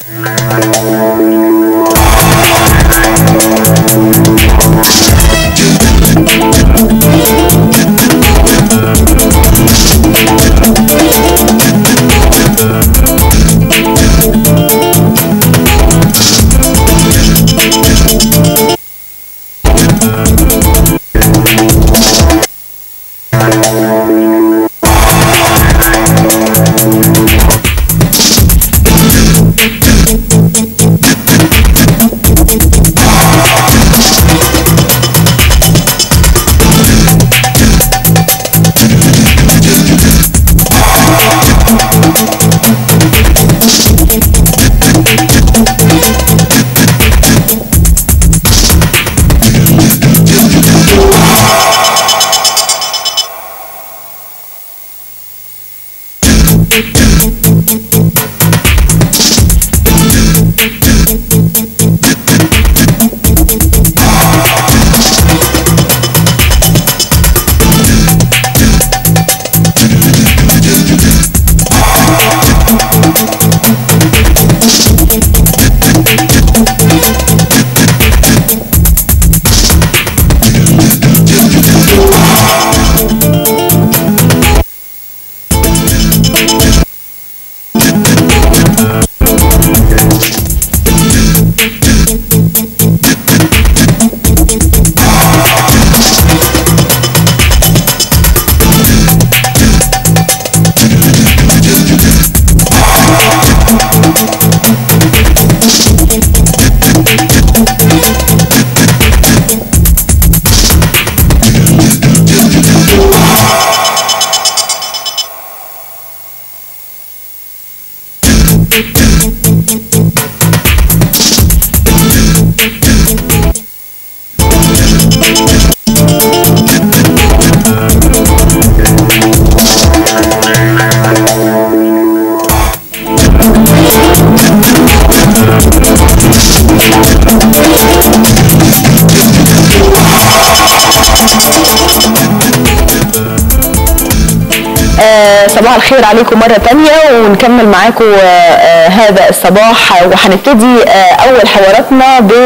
صباح الخير عليكم مرة تانية ونكمل معاكم آه، آه، هذا الصباح وهنبتدي آه، أول حواراتنا ب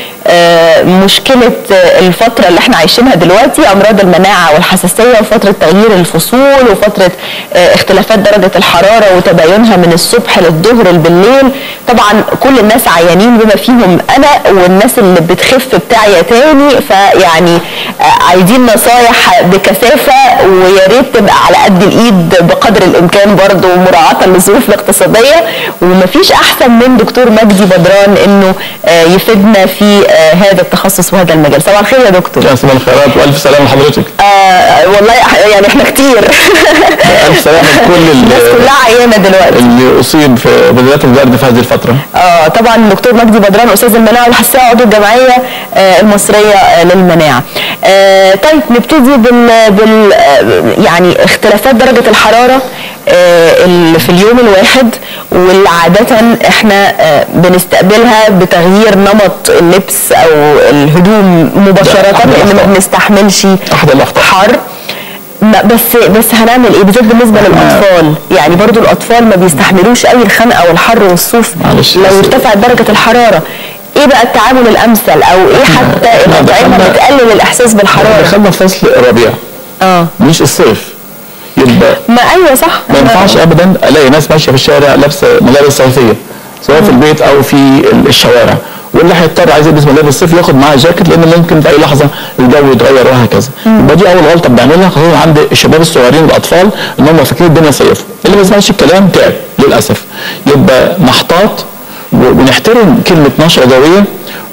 آه، مشكلة آه، الفترة اللي احنا عايشينها دلوقتي أمراض المناعة والحساسية وفترة تغيير الفصول وفترة آه، اختلافات درجة الحرارة وتباينها من الصبح للظهر بالليل طبعا كل الناس عيانين بما فيهم أنا والناس اللي بتخف بتاعي تاني فيعني آه، عايزين نصايح بكثافة ويا ريت تبقى على قد الإيد بقدر الإمكان برضه مراعاة للظروف الاقتصادية ومفيش أحسن من دكتور مجدي بدران إنه آه، يفيدنا في آه، هذا التخصص وهذا المجال صباح الخير يا دكتور يا صباح الخيرات والف سلامه لحضرتك آه والله إح- يعني احنا كتير الف سلامه لكل الناس ال- كلها عيانه دلوقتي اللي اصيب في بدايات البرد في هذه الفتره اه طبعا الدكتور مجدي بدران استاذ المناعه والحساسيه عضو الجمعيه آه المصريه آه للمناعه. آه طيب نبتدي بال, بال آه يعني اختلافات درجه الحراره آه اللي في اليوم الواحد واللي عاده احنا آه بنستقبلها بتغيير نمط اللبس او الهدوم مباشره أحد لان ما الأخطاء. بنستحملش احد الاخطاء حر ما- بس بس هنعمل ايه بالذات بالنسبه للاطفال يعني برضو الاطفال ما بيستحملوش قوي الخنقه والحر والصوف معلش لو بس- ارتفعت درجه الحراره ايه بقى التعامل الامثل او ايه حتى إحنا الاطعمه دخلنا- بتقلل الاحساس بالحراره دخلنا في فصل الربيع اه مش الصيف يبقى ما ايوه صح ما ينفعش ابدا الاقي ناس ماشيه في الشارع لابسه ملابس صيفيه سواء في البيت او في ال- الشوارع واللي هيضطر عايز يلبس ملابس صيف ياخد معاه جاكيت لان ممكن في اي لحظه الجو يتغير وهكذا يبقى دي اول غلطه بنعملها خصوصا عند الشباب الصغيرين والاطفال ان هم فاكرين الدنيا صيف اللي ما يسمعش الكلام تعب للاسف يبقى محطات و- ونحترم كلمه نشره ضوئيه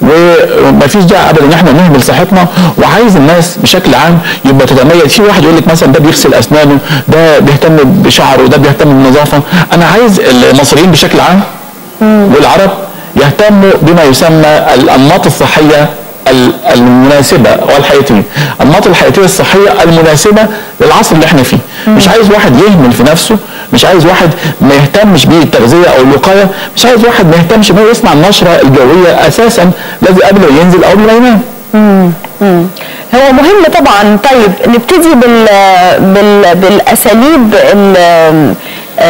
ومفيش داعي ابدا ان احنا نهمل صحتنا وعايز الناس بشكل عام يبقى تتميز في واحد يقول لك مثلا ده بيغسل اسنانه ده بيهتم بشعره ده بيهتم بالنظافه انا عايز المصريين بشكل عام والعرب يهتموا بما يسمى الانماط الصحيه ال- المناسبه والحياتيه الانماط الحياتيه الصحيه المناسبه للعصر اللي احنا فيه مش عايز واحد يهمل في نفسه مش عايز واحد ما يهتمش بالتغذيه او الوقايه مش عايز واحد ما يهتمش انه يسمع النشره الجويه اساسا الذي قبل ما ينزل او قبل ما ينام هو مهم طبعا طيب نبتدي بال بال بالاساليب ال- آه،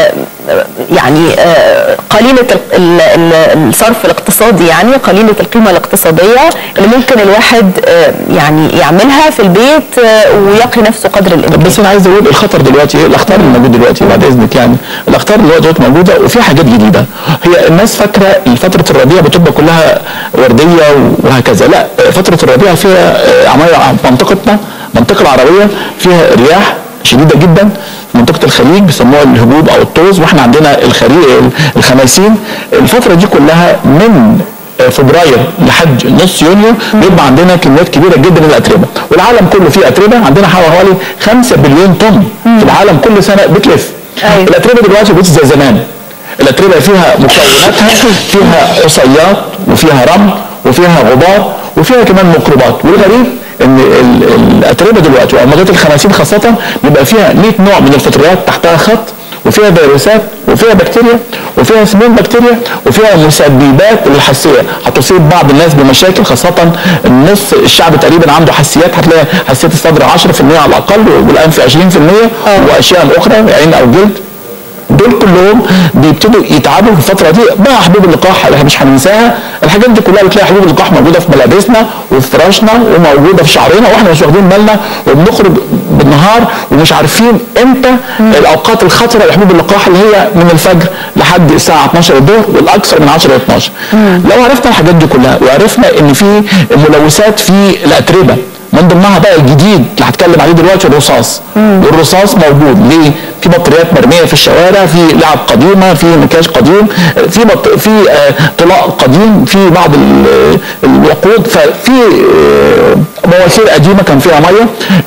يعني آه، قليله ال- ال- ال- الصرف الاقتصادي يعني قليله القيمه الاقتصاديه اللي ممكن الواحد آه، يعني يعملها في البيت آه، ويقي نفسه قدر الامكان بس انا عايز اقول الخطر دلوقتي ايه الاخطار اللي موجود دلوقتي بعد اذنك يعني الاخطار اللي دلوقتي موجوده وفي حاجات جديده هي الناس فاكره فتره الربيع بتبقى كلها ورديه وهكذا لا فتره الربيع فيها آه، عماية منطقتنا المنطقه العربيه فيها رياح شديده جدا منطقه الخليج بيسموها الهبوب او الطوز واحنا عندنا الخريق الخماسين الفتره دي كلها من فبراير لحد نص يونيو بيبقى عندنا كميات كبيره جدا من الاتربه والعالم كله فيه اتربه عندنا حوالي 5 بليون طن في العالم كل سنه بتلف أيوة. الاتربه دلوقتي بقت زي زمان الاتربه فيها مكوناتها فيها حصيات وفيها رمل وفيها غبار وفيها كمان ميكروبات والغريب ان ال- الاتربه دلوقتي وامراض الخماسين خاصه بيبقى فيها 100 نوع من الفطريات تحتها خط وفيها فيروسات وفيها بكتيريا وفيها سمين بكتيريا وفيها مسببات للحساسيه هتصيب بعض الناس بمشاكل خاصه النص الشعب تقريبا عنده حساسيات هتلاقي حساسيه الصدر 10% على الاقل والانف 20% واشياء اخرى عين او جلد دول كلهم بيبتدوا يتعبوا في الفتره دي مع حبوب اللقاح اللي احنا مش هننساها الحاجات دي كلها بتلاقي حبوب اللقاح موجوده في ملابسنا وفي فراشنا وموجوده في شعرنا واحنا مش واخدين بالنا وبنخرج بالنهار ومش عارفين امتى الاوقات الخطره لحبوب اللقاح اللي هي من الفجر لحد الساعه 12 الظهر والاكثر من 10 ل 12 لو عرفنا الحاجات دي كلها وعرفنا ان في ملوثات في الاتربه من ضمنها بقى الجديد اللي هتكلم عليه دلوقتي الرصاص والرصاص موجود ليه؟ في بطاريات مرميه في الشوارع في لعب قديمه في مكياج قديم في بط... في آه طلاء قديم في بعض ال- الوقود ففي آه مواسير قديمه كان فيها ميه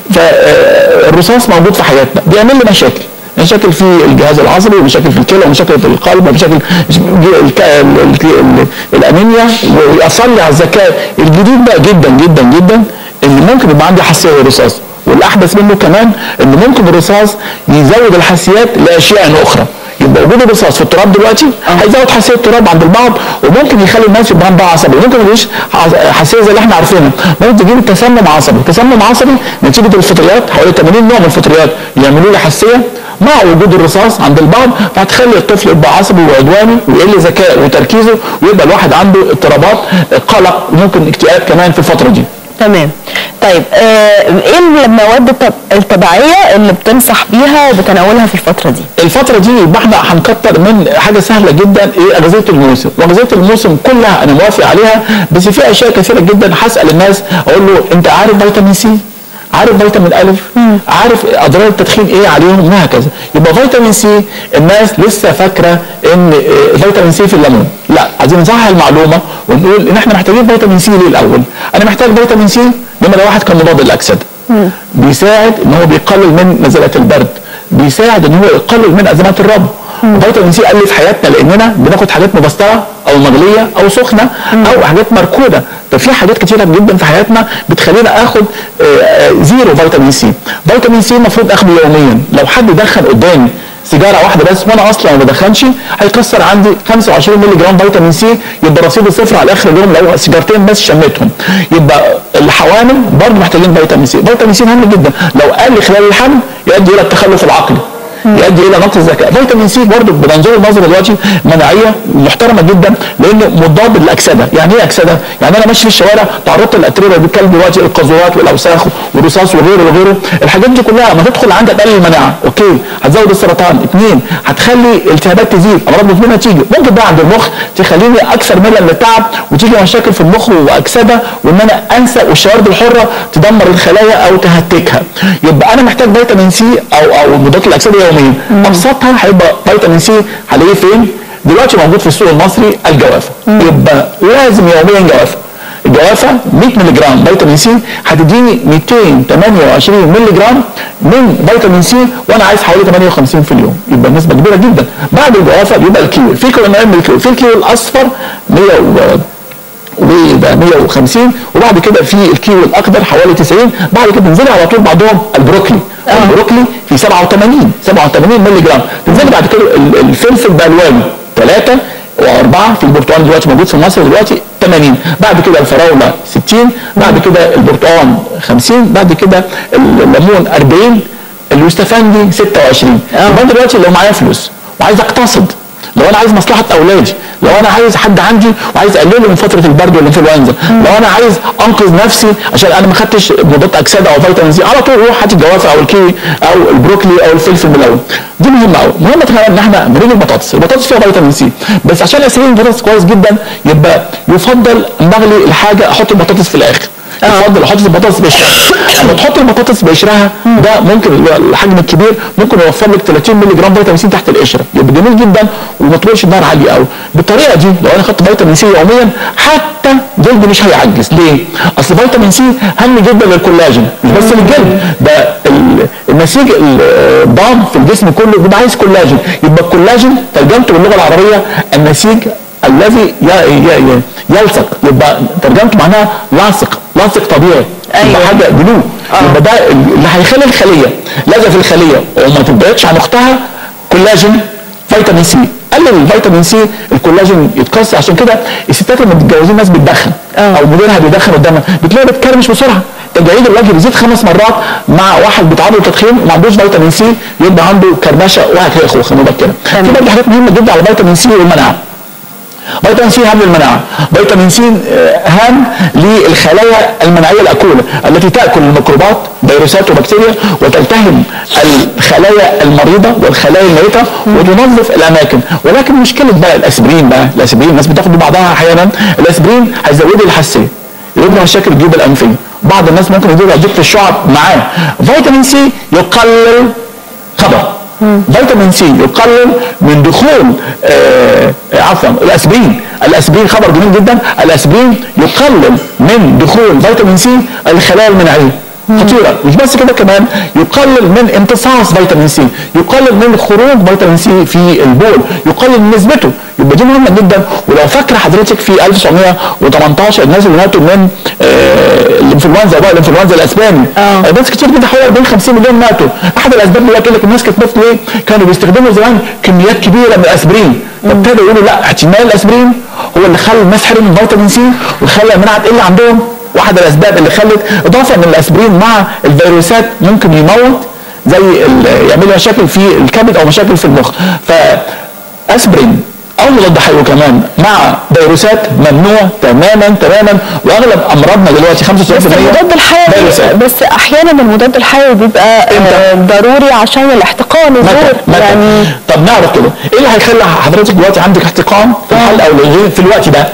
فالرصاص موجود في حياتنا بيعمل لي مشاكل مشاكل في الجهاز العصبي ومشاكل في الكلى ومشاكل في القلب ومشاكل الك- ال- ال- ال- الانيميا ويأثر لي على الذكاء الجديد بقى جدا جدا جدا ان ممكن يبقى عندي حساسيه للرصاص والاحدث منه كمان ان ممكن الرصاص يزود الحساسيات لاشياء اخرى يبقى وجود الرصاص في التراب دلوقتي هيزود حساسيه التراب عند البعض وممكن يخلي الناس يبقى عندها عصبي ممكن ما يجيش حساسيه زي اللي احنا عارفينها ممكن تجيب تسمم عصبي تسمم عصبي نتيجه الفطريات حوالي 80 نوع من الفطريات يعملوا لي حساسيه مع وجود الرصاص عند البعض فهتخلي الطفل يبقى عصبي وعدواني ويقل ذكائه وتركيزه ويبقى الواحد عنده اضطرابات قلق وممكن اكتئاب كمان في الفتره دي تمام طيب آه، ايه المواد الطب- الطبيعيه اللي بتنصح بيها وبتناولها في الفتره دي الفترة دي يبقى احنا هنكتر من حاجة سهلة جدا ايه اجازات الموسم، واجازات الموسم كلها انا موافق عليها بس في اشياء كثيرة جدا هسأل الناس اقول له انت عارف فيتامين سي؟ عارف فيتامين الف؟ عارف اضرار التدخين ايه عليهم وهكذا، يبقى فيتامين سي الناس لسه فاكرة ان اه، فيتامين سي في الليمون، لا عايزين نصحح المعلومة ونقول ان احنا محتاجين فيتامين سي ليه الاول؟ انا محتاج فيتامين سي نمرة واحد كمضاد للاكسده. بيساعد ان هو بيقلل من نزلات البرد بيساعد ان هو يقلل من ازمات الربو فيتامين سي قل في حياتنا لاننا بناخد حاجات مبستره او مغليه او سخنه او حاجات مركوده ففي حاجات كتيره جدا في حياتنا بتخلينا اخد آه، آه، زيرو فيتامين سي فيتامين سي المفروض اخده يوميا لو حد دخن قدامي سيجاره واحده بس وانا اصلا ما بدخنش هيكسر عندي 25 مللي جرام فيتامين سي يبقى رصيدي صفر على اخر اليوم لو سيجارتين بس شميتهم يبقى الحوامل برضه محتاجين فيتامين سي فيتامين سي مهم جدا لو قل خلال الحمل يؤدي الى التخلف العقلي يؤدي الى نقص الذكاء فيتامين سي برضه بمنظور النظر دلوقتي مناعيه محترمه جدا لانه مضاد للاكسده يعني ايه اكسده يعني انا ماشي في الشوارع تعرضت للاتربه بالكلب دلوقتي القذورات والاوساخ والرصاص وغيره وغيره الحاجات دي كلها لما تدخل عندك تقلل المناعه اوكي هتزود السرطان اثنين هتخلي التهابات تزيد امراض مزمنه تيجي ممكن بقى عند المخ تخليني اكثر ميلا للتعب وتيجي مشاكل في المخ واكسده وان انا انسى والشوارد الحره تدمر الخلايا او تهتكها يبقى انا محتاج فيتامين سي او او مضادات الاكسده يوميا ابسطها هيبقى فيتامين سي هلاقيه فين؟ دلوقتي موجود في السوق المصري الجوافه يبقى لازم يوميا جوافه الجوافه 100 مللي جرام فيتامين سي هتديني 228 مللي جرام من فيتامين سي وانا عايز حوالي 58 في اليوم يبقى نسبه كبيره جدا بعد الجوافه بيبقى الكيوي في كمان من الكيوي في الكيوي الاصفر 100 و- ويبقى 150 وبعد كده في الكيلو الاخضر حوالي 90 بعد كده تنزلي على طول بعدهم البروكلي البروكلي في 87 87 مللي جرام تنزلي بعد كده ال- الفلفل بالوان ثلاثه واربعه في البرتقال دلوقتي موجود في مصر دلوقتي 80 بعد كده الفراوله 60 بعد كده البرتقال 50 بعد كده الليمون 40 اليوستفندي 26 يبقى أنا دلوقتي لو معايا فلوس وعايز اقتصد لو انا عايز مصلحه اولادي لو انا عايز حد عندي وعايز اقلله من فتره البرد والانفلونزا لو انا عايز انقذ نفسي عشان انا ما خدتش مضادات اكسده او فيتامين سي على طول روح هات الجوافه او الكيوي او البروكلي او الفلفل الملون دي مهمه قوي مهمه كمان ان احنا نريد البطاطس البطاطس فيها فيتامين سي بس عشان اسيل البطاطس كويس جدا يبقى يفضل نغلي الحاجه احط البطاطس في الاخر يفضل احط البطاطس بقشرها لما تحط البطاطس بقشرها ده ممكن الحجم الكبير ممكن يوفر لك 30 مللي جرام فيتامين سي تحت القشره يبقى جميل جدا وما تطولش النار عاليه قوي بالطريقه دي لو انا خدت فيتامين سي يوميا حتى جلدي مش هيعجز ليه؟ اصل فيتامين سي هام جدا للكولاجين مش بس للجلد ده ال- النسيج الضام في الجسم كله بيبقى عايز كولاجين يبقى الكولاجين ترجمته باللغه العربيه النسيج الذي ي- ي- ي- يلصق يبقى ترجمته معناها لاصق لاصق طبيعي أيوة. يبقى حاجه جلو يبقى ده اللي هيخلي الخليه لازقه في الخليه وما تبعدش عن اختها كولاجين فيتامين سي قلل الفيتامين سي الكولاجين يتكسر عشان كده الستات اللي متجوزين ناس بتدخن آه. او مديرها بيدخن قدامها بتلاقيها بتكرمش بسرعه تجاعيد الوجه بيزيد خمس مرات مع واحد بيتعرض للتدخين وما عندوش فيتامين سي يبقى عنده كرمشه وهكذا خلي بالك كده تمام. في برضه حاجات مهمه جدا على فيتامين سي والمناعه فيتامين سي هام للمناعه فيتامين سي آه، هام للخلايا المناعيه الاكوله التي تاكل الميكروبات فيروسات وبكتيريا وتلتهم الخلايا المريضه والخلايا الميته وتنظف الاماكن ولكن مشكله بقى الاسبرين بقى الاسبرين الناس بتاخد بعضها احيانا الاسبرين هيزود لي الحساسيه يجيب لي مشاكل الجيوب الانفيه بعض الناس ممكن يجيب لها ضيق الشعب معاه فيتامين سي يقلل خبر فيتامين سي يقلل من دخول آه عفوا الاسبرين الاسبرين خبر جميل جدا الاسبرين يقلل من دخول فيتامين سي الخلايا المناعيه خطيره مش بس كده كمان يقلل من امتصاص فيتامين سي يقلل من خروج فيتامين سي في البول يقلل من نسبته يبقى دي مهمه جدا ولو فاكره حضرتك في 1918 الناس اللي ماتوا من آه الانفلونزا وبقى الانفلونزا الاسباني آه. ناس كتير جدا حوالي 40 50 مليون ماتوا احد الاسباب دلوقتي يقول لك الناس كانت بتموت ليه؟ كانوا بيستخدموا زمان كميات كبيره من الاسبرين فابتدوا يقولوا لا احتمال الاسبرين هو اللي خلى الناس حرموا من فيتامين سي وخلى المناعه تقل عندهم واحد الاسباب اللي خلت اضافه ان الاسبرين مع الفيروسات ممكن يموت زي ال- يعمل لي مشاكل في الكبد او مشاكل في المخ فاسبرين او مضاد حيوي كمان مع فيروسات ممنوع تماما تماما واغلب امراضنا دلوقتي 95% بس المضاد الحيوي فيروسات بس احيانا المضاد الحيوي بيبقى آه، ضروري عشان الاحتقان متى الزور متى يعني طب نعرف كده ايه اللي هيخلي حضرتك دلوقتي عندك احتقان في الحل او الغير في الوقت ده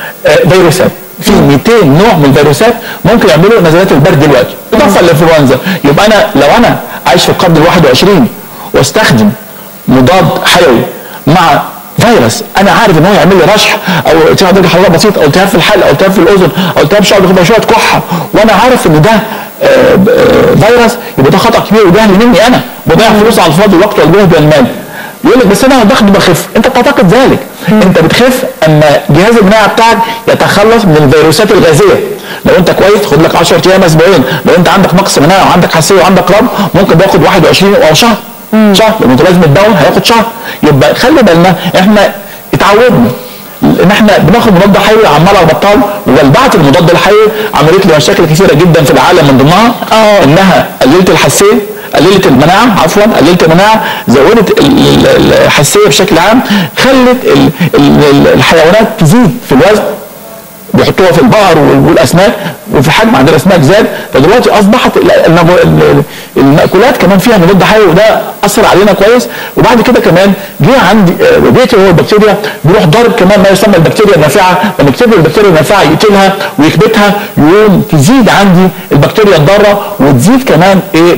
آه فيروسات في 200 نوع من الفيروسات ممكن يعملوا نزلات البرد دلوقتي اضافه للانفلونزا يبقى انا لو انا عايش في القرن ال 21 واستخدم مضاد حيوي مع فيروس انا عارف ان هو يعمل لي رشح او التهاب درجه حراره بسيط او التهاب في الحلق او التهاب في الاذن او التهاب شعر بياخد شويه كحه وانا عارف ان ده آه، ب- آه، فيروس يبقى ده خطا كبير وجهل مني انا بضيع فلوس على الفاضي وقت والجهد والمال يقول لك بس انا باخد بخف انت بتعتقد ذلك انت بتخف اما جهاز المناعه بتاعك يتخلص من الفيروسات الغازيه لو انت كويس خد لك 10 ايام اسبوعين لو انت عندك نقص مناعه وعندك حساسيه وعندك رب ممكن تاخد 21 او شهر شهر لو انت لازم الدواء هياخد شهر يبقى خلي بالنا احنا اتعودنا ان احنا بناخد مضاد حيوي عمال على بطال وبعت المضاد الحيوي عملت لي مشاكل كثيره جدا في العالم من ضمنها اه. انها قللت الحساسيه قللت المناعه عفوا قللت المناعه زودت ال- ال- الحساسيه بشكل عام خلت ال- ال- ال- الحيوانات تزيد في الوزن بيحطوها في البقر وال- والاسماك وفي حجم عند الاسماك زاد فدلوقتي اصبحت ال- النبو- ال- المأكولات كمان فيها مضاد حيوي وده اثر علينا كويس وبعد كده كمان جه عندي آه، بيتي هو البكتيريا بيروح ضارب كمان ما يسمى البكتيريا النافعه لما يكتب البكتيريا النافعه يقتلها ويكبتها يقوم تزيد عندي البكتيريا الضاره وتزيد كمان ايه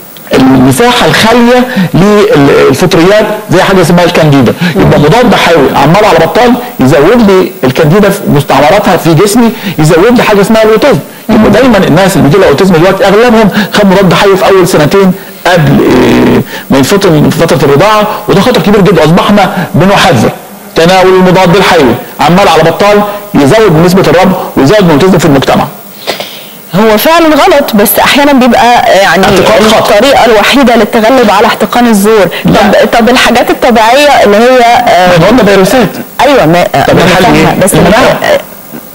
المساحه الخاليه للفطريات زي حاجه اسمها الكانديدا يبقى مضاد حيوي عمال على بطال يزود لي الكانديدا في مستعمراتها في جسمي يزود لي حاجه اسمها الاوتيزم يبقى دايما الناس اللي بيجي لها اوتيزم دلوقتي اغلبهم خد مضاد حيوي في اول سنتين قبل إيه، ما ينفطر من فتره الرضاعه وده خطر كبير جدا اصبحنا بنحذر تناول المضاد الحيوي عمال على بطال يزود من نسبه الرب ويزود من الاوتيزم في المجتمع هو فعلا غلط بس احيانا بيبقى يعني احتقان خطأ. الطريقه الوحيده للتغلب على احتقان الزور لا. طب طب الحاجات الطبيعيه اللي هي آه، احنا قلنا فيروسات ايوه ما طب ما أنا الحل فاهمة، إيه؟ بس المناعة. آه،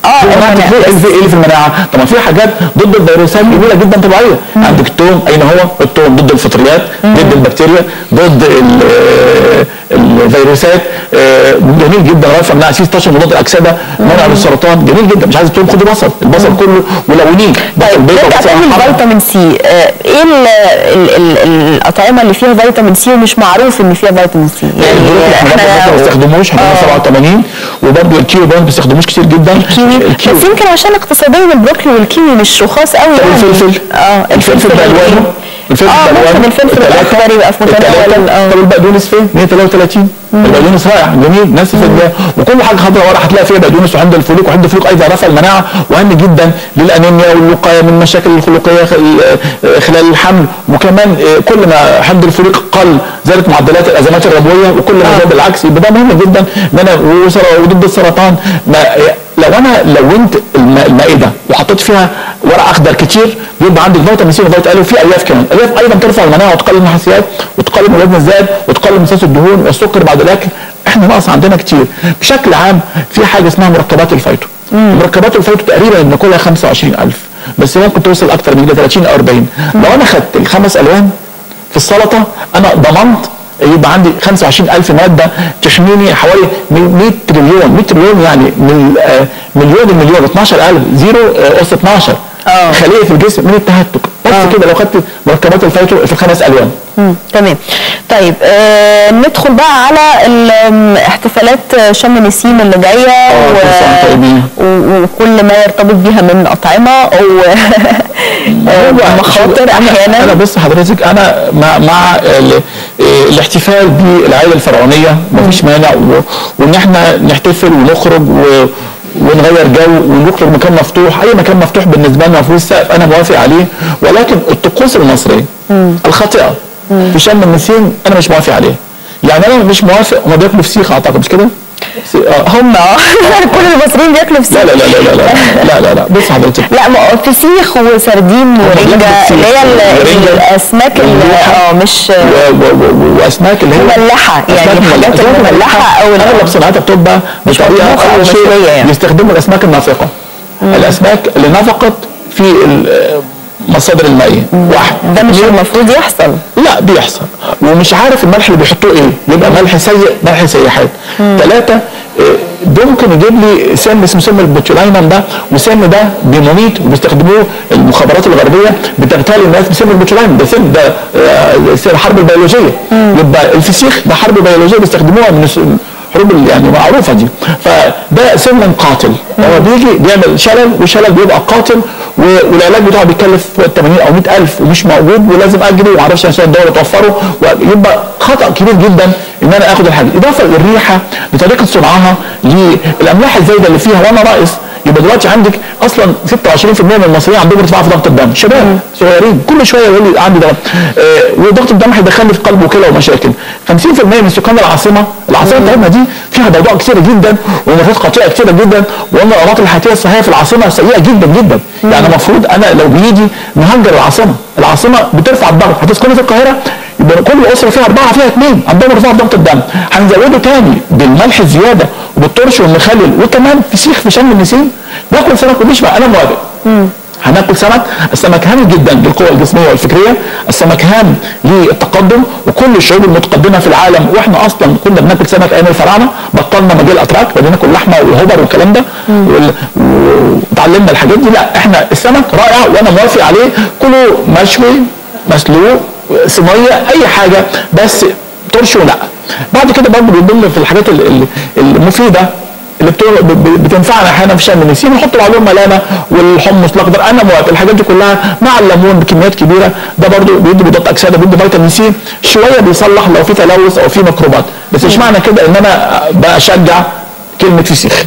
آه، في مناعة المناعة. الفوق، ايه اللي- إيه اللي في المناعه طب ما في حاجات ضد الفيروسات جميله جدا طبيعيه عندك التوم اين هو التوم ضد الفطريات ضد البكتيريا ضد ال- آه، الفيروسات آه، جميل جدا رافع مناعه 16 مضاد الاكسده منع للسرطان جميل جدا مش عايز التوم خدي بصل البصل كله ولونيه بصل طيب بيضاء نرجع وبصل تاني أحمر. لفيتامين سي آه، ايه ال ال ال الاطعمه اللي فيها فيتامين سي ومش معروف ان فيها فيتامين سي يعني البروكلي احنا برضه ما بنستخدموش احنا آه. 87 وبرضه الكيوي برضه ما بنستخدموش كتير جدا كيوي الكيوي بس يمكن عشان اقتصاديا البروكلي والكيوي مش رخاص قوي طب يعني الفلفل اه الفلفل بالوانه الفلفل اه بالوانه ممكن الفلفل التلاتة- الاخضر يبقى في متناول التلاتة. اه طب البقدونس فين 133 البقدونس رائع جميل ناس في الجاه وكل حاجه خضراء ورا هتلاقي فيها بقدونس وحمض الفوليك وحمض الفوليك ايضا رفع المناعه مهم جدا للانيميا والوقايه من المشاكل الخلقيه خل- آه، خلال الحمل وكمان آه، كل ما حمض الفوليك قل زادت معدلات الازمات الربويه وكل ما زاد العكس يبقى ده مهم جدا ان انا وسر- وضد السرطان ما لو انا لونت الم- المائده وحطيت فيها ورق اخضر كتير بيبقى عندك فيتامين سي وفيتامين ا وفي الياف كمان الياف ايضا ترفع المناعه وتقلل الحساسيات وتقلل من الوزن الزائد وتقلل امتصاص الدهون والسكر بعد الاكل احنا ناقص عندنا كتير بشكل عام في حاجه اسمها مركبات الفيتو مركبات الفيتو تقريبا بناكلها 25000 بس ممكن توصل اكتر من كده 30 او 40 لو انا خدت الخمس الوان في السلطه انا ضمنت يبقى عندي 25000 ماده تحميني حوالي 100 تريليون 100 تريليون يعني من آه، مليون المليون 12000 زيرو آه، اس 12 آه. خليه في الجسم من التهتك بس كده لو خدت مركبات الفيتو في الخمس الوان مم، تمام طيب آه ندخل بقى على ال- آم، احتفالات شم النسيم اللي جايه آه، كل سنة وأنتم طيبين. و- وكل ما يرتبط بيها من اطعمه او هو مخاطر أنا- احيانا انا بس حضرتك انا مع مع ال- آه، الاحتفال بالعائله الفرعونيه مفيش مانع و- وان احنا نحتفل ونخرج و ونغير جو ونخرج مكان مفتوح اي مكان مفتوح بالنسبه لنا مفروض سقف انا موافق عليه ولكن الطقوس المصريه الخاطئه في شم النسيم انا مش موافق عليها يعني انا مش موافق هما بياكلوا فسيخ اعتقد مش كده؟ س- آه. هم اه كل المصريين بياكلوا فسيخ لا لا لا لا لا لا لا لا لا بص حضرتك لا ما هو فسيخ وسردين ورنجة بياكلوا اللي هي ال- ورنجة الاسماك اللي والملوحة. اه مش و- و- و- واسماك اللي هي مملحة، يعني أسماك الحاجات مملحة. المملحة أو ال- اغلب صناعتها بتبقى مش بطريقه مطبوخة أو اول مشوية شيء يعني. يستخدموا الاسماك النافقه الاسماك اللي نفقت في ال- مصادر المائيه واحد ده مش اتنين، المفروض يحصل لا بيحصل ومش عارف الملح اللي بيحطوه ايه يبقى ملح سيء ملح سيحات ثلاثة ده ممكن يجيب لي سم اسمه سم البوتيولاينم ده والسم ده بيموميت وبيستخدموه المخابرات الغربيه بتغتال الناس بسم البوتيولاينم ده سم ده آه، سم الحرب البيولوجيه يبقى الفسيخ ده حرب بيولوجيه بيستخدموها من الس- حروب ال- يعني معروفه دي فده سم قاتل هو بيجي بيعمل شلل والشلل بيبقى قاتل و- والعلاج بتاعه بيكلف فوق ال 80 او 100 الف ومش موجود ولازم اجري وما اعرفش عشان الدوله توفره ويبقى خطا كبير جدا ان انا اخد الحاجه اضافه للريحه لطريقه صنعها للاملاح الزايده اللي فيها وانا ناقص يبقى دلوقتي عندك اصلا 26% من المصريين عندهم ارتفاع في ضغط الدم شباب صغيرين كل شويه يقول لي عندي ضغط آه وضغط الدم هيدخلني في قلب وكلى ومشاكل 50% من سكان العاصمه العاصمه بتاعتنا دي فيها ضوضاء كثيره جدا ومفاتيح قطيعه كثيره جدا وان الامراض الحياتيه الصحيه في العاصمه سيئه جدا جدا يعني المفروض انا لو بايدي نهجر العاصمه العاصمه بترفع الضغط هتسكني في القاهره يبقى كل اسره فيها اربعه فيها اثنين عندهم ارتفاع في ضغط الدم هنزوده تاني بالملح الزياده وبالترش والمخلل وكمان فسيخ في شم النسيم ناكل سمك ونشبع انا موافق هناكل سمك السمك هام جدا للقوة الجسمية والفكرية السمك هام للتقدم وكل الشعوب المتقدمة في العالم واحنا اصلا كنا بناكل سمك ايام الفراعنة بطلنا مجال الاتراك بدنا ناكل لحمة والهبر والكلام ده وال- وتعلمنا الحاجات دي لا احنا السمك رائع وانا موافق عليه كله مشوي مسلوق صينية اي حاجة بس ترش ولا بعد كده برضه بيضم في الحاجات ال- ال- المفيدة اللي بتو- ب- ب- بتنفعنا احيانا في شم النسيم نحط عليهم ملامه والحمص الاخضر انا موافق الحاجات دي كلها مع الليمون بكميات كبيره ده برضو بيدي مضاد اكسده بيدي فيتامين سي شويه بيصلح لو في تلوث او في ميكروبات بس مش معنى كده ان انا بشجع كلمه فسيخ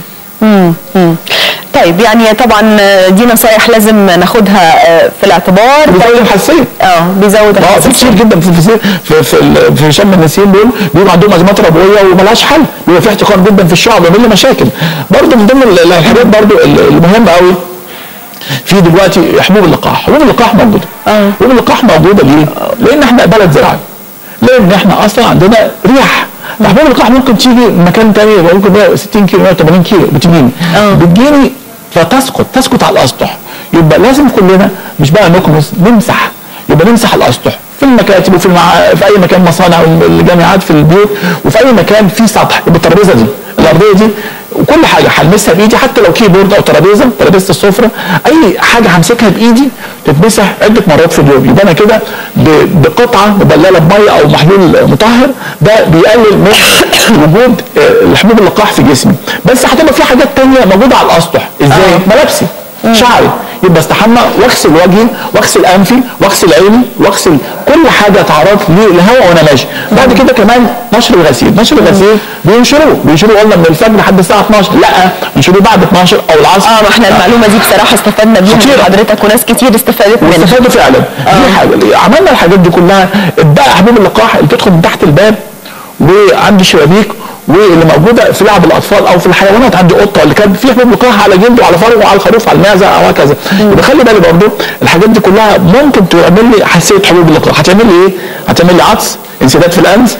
طيب يعني طبعا دي نصايح لازم ناخدها آه، في الاعتبار بيزود الحساسيه اه بيزود اه في الحساسية. كتير جدا في الفسيخ في في, ال- في شم النسيم دول بيبقى عندهم ازمات ربويه وملهاش حل بيبقى في احتقان جدا في الشعب ويعمل لي مشاكل برضه من ضمن ال- الحاجات برضه ال- المهمه قوي في دلوقتي حبوب اللقاح حبوب اللقاح موجوده آه. حبوب اللقاح موجوده ليه؟ لان احنا بلد زراعي لان احنا اصلا عندنا رياح حبوب اللقاح ممكن تيجي من مكان تاني يبقى ممكن 160 كيلو 180 كيلو بتجيني آه. بتجيني فتسقط تسقط على الاسطح يبقى لازم كلنا مش بقى نكنس نمسح يبقى نمسح الاسطح في المكاتب وفي المع... في اي مكان مصانع والجامعات في البيوت وفي اي مكان في سطح يبقى الترابيزه دي الارضيه دي وكل حاجه هلمسها بايدي حتى لو كيبورد او ترابيزه ترابيزه السفره اي حاجه همسكها بايدي تتمسح عده مرات في اليوم يبقى انا كده ب- بقطعه مبلله بميه او محلول مطهر ده بيقلل من وجود آه، الحبوب اللقاح في جسمي بس هتبقى في حاجات تانية موجوده على الاسطح ازاي؟ آه. ملابسي شعري يبقى استحمى واغسل وجهي واغسل انفي واغسل عيني واغسل كل حاجه تعرض للهواء وانا ماشي بعد كده كمان نشر الغسيل نشر الغسيل بينشروه بينشروه قلنا من الفجر لحد الساعه 12 لا ينشروه بعد 12 او العصر اه ما احنا المعلومه دي بصراحه استفدنا بيها خطيرة. من حضرتك وناس كتير استفادت منها واستفادوا فعلا دي حاجه عملنا الحاجات دي كلها اتبقى حبوب اللقاح اللي بتدخل من تحت الباب وعند الشبابيك واللي موجوده في لعب الاطفال او في الحيوانات عند قطه اللي كان في حبوب لقاح على جلده وعلى فرو وعلى الخروف على المعزه او هكذا يبقى خلي بالي برضه الحاجات دي كلها ممكن تعمل لي حساسيه حبوب اللقاح هتعمل لي ايه؟ هتعمل لي عطس انسداد في الانف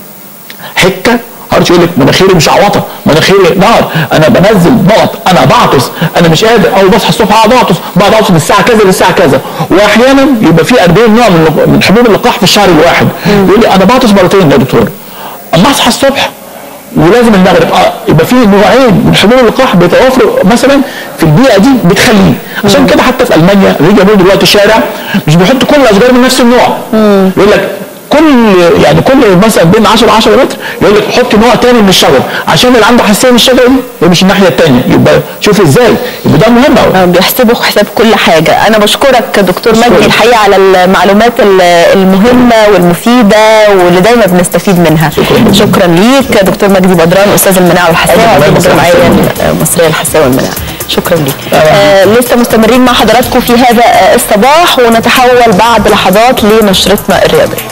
حكه هارش يقول لك مناخيري مش عوطه مناخيري نار انا بنزل نقط انا بعطس انا مش قادر اول بصحى الصبح اقعد اعطس بقعد اعطس من الساعه كذا للساعه كذا واحيانا يبقى في 40 نوع من من حبوب اللقاح في الشهر الواحد يقول لي انا بعطس مرتين يا دكتور اما اصحى الصبح ولازم المغرب اه يبقى في نوعين من حبوب اللقاح بيتوافروا مثلا في البيئه دي بتخليه عشان كده حتى في المانيا اللي يجي دلوقتي الشارع مش بيحط كل الاشجار من نفس النوع يقول لك كل يعني كل مثلا بين 10 10 متر يقول لك حط نوع تاني من الشجر عشان اللي عنده حساسيه من الشجره دي يمشي الناحيه الثانيه يبقى شوف ازاي يبقى ده مهم قوي آه، بيحسبوا حساب كل حاجة أنا بشكرك دكتور شكراً. مجدي الحقيقة على المعلومات ال- المهمة والمفيدة واللي دايما بنستفيد منها شكراً. شكرا ليك دكتور مجدي بدران أستاذ المناعة والحساسية أهلاً وعضو بك، الجمعية أهلاً. المصرية للحساسية والمناعة شكرا ليك أهلاً. آه لسه مستمرين مع حضراتكم في هذا آه، الصباح ونتحول بعد لحظات لنشرتنا الرياضية